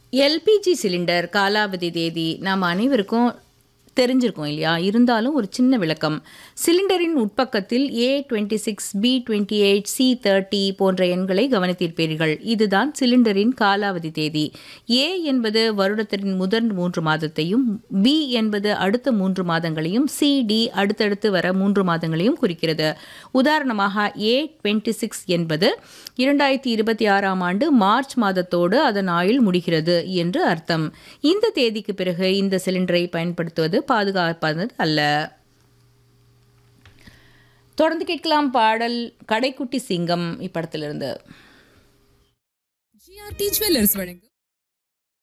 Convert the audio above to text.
LPG cylinder காலாவதி தேதி நாம் அனைவருக்கும் தெரிஞ்சிருக்கும் இல்லையா இருந்தாலும் ஒரு சின்ன விளக்கம் சிலிண்டரின் உட்பக்கத்தில் A twenty six B twenty eight C thirty போன்ற எண்களை கவனித்திருப்பீர்கள் இதுதான் சிலிண்டரின் காலாவதி தேதி ஏ என்பது வருடத்தின் முதல் மூன்று மாதத்தையும் பி என்பது அடுத்த மூன்று மாதங்களையும் சி டி அடுத்தடுத்து வர மூன்று மாதங்களையும் குறிக்கிறது உதாரணமாக ஏ டுவெண்ட்டி சிக்ஸ் என்பது இரண்டாயிரத்தி இருபத்தி ஆறாம் ஆண்டு மார்ச் மாதத்தோடு அதன் ஆயுள் முடிகிறது என்று அர்த்தம் இந்த தேதிக்கு பிறகு இந்த சிலிண்டரை பயன்படுத்துவது பாதுகாப்பானது அல்ல தொடர்ந்து கேட்கலாம் பாடல் கடைக்குட்டி சிங்கம் இப்படத்திலிருந்து ஜிஆர்டி ஜுவல்லர்ஸ் வழங்கும்